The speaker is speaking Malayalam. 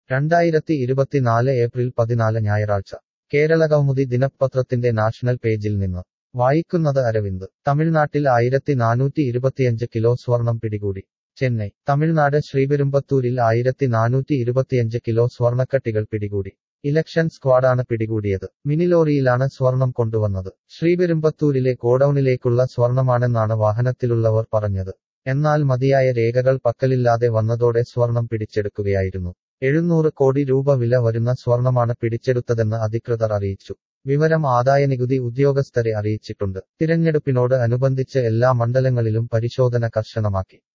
രണ്ടായിരത്തി ഇരുപത്തിനാല് ഏപ്രിൽ പതിനാല് ഞായറാഴ്ച കേരള കൗമുദി ദിനപത്രത്തിന്റെ നാഷണൽ പേജിൽ നിന്ന് വായിക്കുന്നത് അരവിന്ദ് തമിഴ്നാട്ടിൽ ആയിരത്തി നാനൂറ്റി ഇരുപത്തിയഞ്ച് കിലോ സ്വർണം പിടികൂടി ചെന്നൈ തമിഴ്നാട് ശ്രീപെരുമ്പത്തൂരിൽ ആയിരത്തി നാനൂറ്റി ഇരുപത്തിയഞ്ച് കിലോ സ്വർണക്കട്ടികൾ പിടികൂടി ഇലക്ഷൻ സ്ക്വാഡാണ് പിടികൂടിയത് മിനിലോറിയിലാണ് സ്വർണം കൊണ്ടുവന്നത് ശ്രീപെരുമ്പത്തൂരിലെ ഗോഡൌണിലേക്കുള്ള സ്വർണമാണെന്നാണ് വാഹനത്തിലുള്ളവർ പറഞ്ഞത് എന്നാൽ മതിയായ രേഖകൾ പക്കലില്ലാതെ വന്നതോടെ സ്വർണം പിടിച്ചെടുക്കുകയായിരുന്നു എഴുന്നൂറ് കോടി രൂപ വില വരുന്ന സ്വർണമാണ് പിടിച്ചെടുത്തതെന്ന് അധികൃതർ അറിയിച്ചു വിവരം ആദായനികുതി ഉദ്യോഗസ്ഥരെ അറിയിച്ചിട്ടുണ്ട് തിരഞ്ഞെടുപ്പിനോട് അനുബന്ധിച്ച് എല്ലാ മണ്ഡലങ്ങളിലും പരിശോധന കർശനമാക്കി